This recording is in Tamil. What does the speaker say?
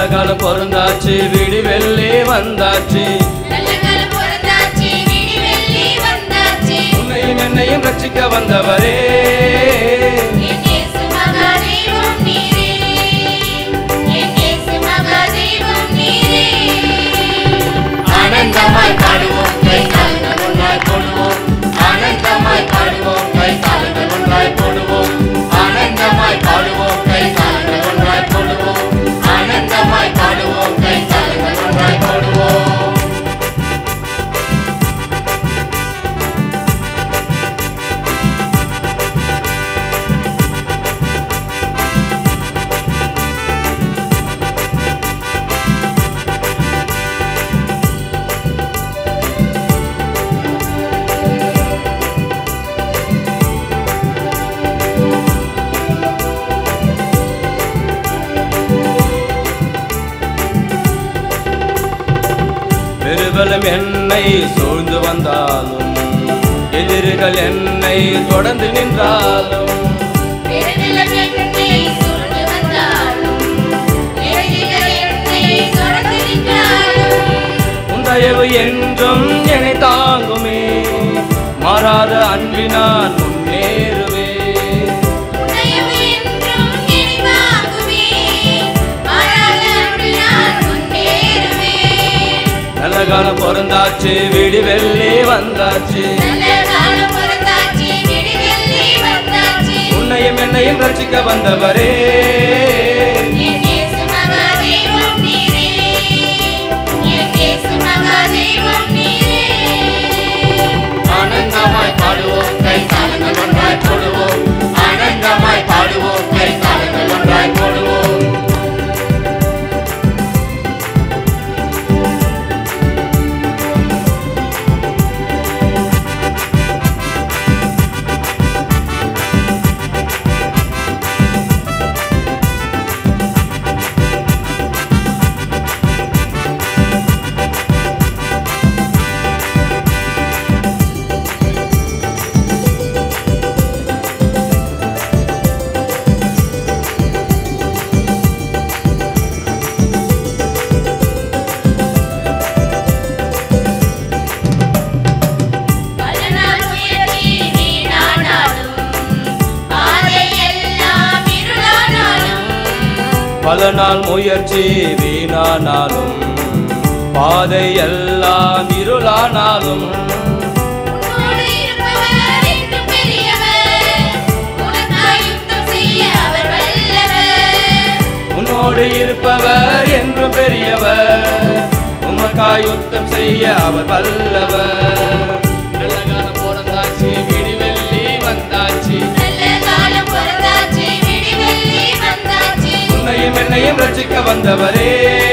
காலம் பிறந்தாச்சு விடி வெள்ளி வந்தாச்சு நல்ல காலம் பிறந்தாச்சு விடி வெள்ளி வந்தாச்சு உன்னையும் என்னையும் ரட்சிக்க வந்தவரே என் இயேசு மகாதேவம் நீரே என் இயேசு மகாதேவம் நீரே ஆனந்தமாய் பாடுவோம் கை கால்கள் ஒன்றாய் போடுவோம் ஆனந்தமாய் பாடுவோம் கை கால்கள் ஒன்றாய் போடுவோம் ஆனந்தமாய் பாடுவோம் கை கால்கள் ஒன்றாய் போடுவோம் ஆனந்தமாய் பாடுவோம் கை கால்கள் ஒன்றாய் போடுவோம் பெருபலம் என்னை சூழ்ந்து வந்தாலும் எதிரிகள் என்னை தொடர்ந்து நின்றாலும் பெருநிலம் என்னை சூழ்ந்து வந்தாலும் எதிரிகள் என்னை தொடர்ந்து நின்றாலும் உன் தயவு என்றும் என்னை தாங்குமே மாறாத அன்பினான் முன்னேறுவேன் உன்னையவு என்றும் என்னை தாங்குவே மாறாத அன்பினால் முன்னேறுவேன் நல்ல காலம் பிறந்தாச்சு விடி வெள்ளி வந்தாச்சு நல்ல காலம் பிறந்தாச்சு விடி வெள்ளி வந்தாச்சு உன்னையும் என்னையும் ரட்சிக்க வந்தவரே என் இயேசு மகாதேவம் நீரே என் இயேசு மகாதேவம் நீரே ஆனந்தமாய் பாடுவோம் கை காலங்கள் ஒன்றாய் போடுவோம் ஆனந்தமாய் பாடுவோம் கை காலங்கள் ஒன்றாய் போடுவோம் பல நாள் முயற்சி வீணானாலும் பாதை எல்லாம் இருளானாலும் பல நாள் முயற்சி வீணானாலும் பாதை எல்லாம் இருளானாலும் உன்னோடு இருப்பவர் என்றும் பெரியவர் உனக்காய் யுத்தம் செய்ய அவர் வல்லவர் உன்னோடு இருப்பவர் என்றும் பெரியவர் உமக்காய் யுத்தம் செய்ய அவர் வல்லவர் நல்ல காலம் பிறந்தாச்சு விடி வெள்ளி வந்தாச்சு நல்ல காலம் பிறந்தாச்சு விடி வெள்ளி வந்தாச்சு உன்னையும் என்னையும் ரட்சிக்க வந்தவரே